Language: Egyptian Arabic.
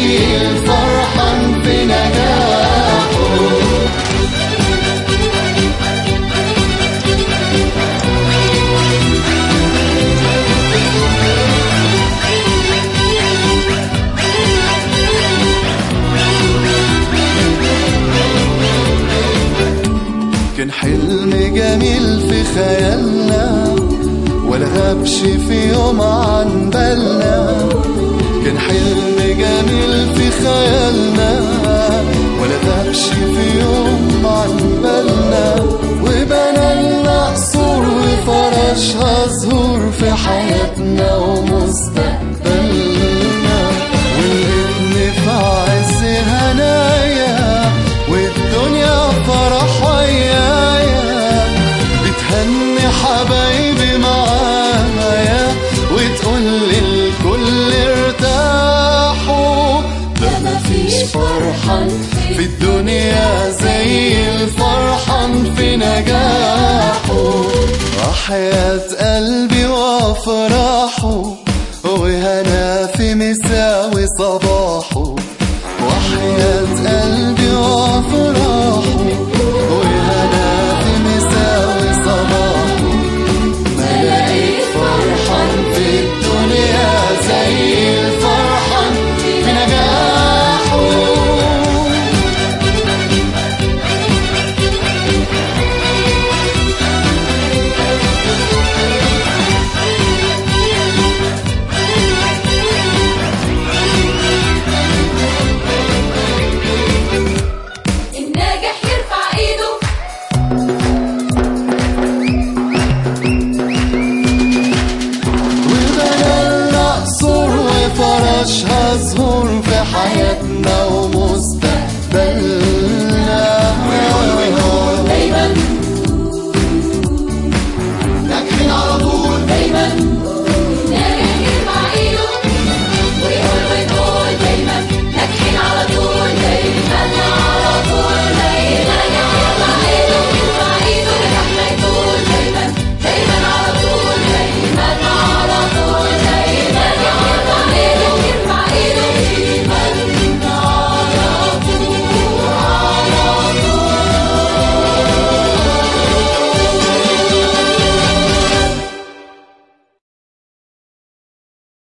الفرحان في نجاحه كان حلم جميل في خيالنا ولا غابش في يوم عن بالنا كان حلم جميل في خيالنا ولا غابش في يوم عن بالنا وبنى لنا قصور وفرشها زهور في حياتنا ومستقبلنا والابن في عز هنايا والدنيا فرح ويايا بتهني حبايبي معايا وتقول للكل ارتاحوا ده مفيش فرحان في الدنيا زي الفرحان في نجاحه وحياة قلبي وافراحه وهنا في مساوي صباحه وحياة قلبي وافراحه وهنا في مساوي صباحه ما لقيت فرحان في الدنيا زي الفرحان في نجاحه الناجح يرفع ايده وبنى لنا قصور وفرشها زهور في حياتنا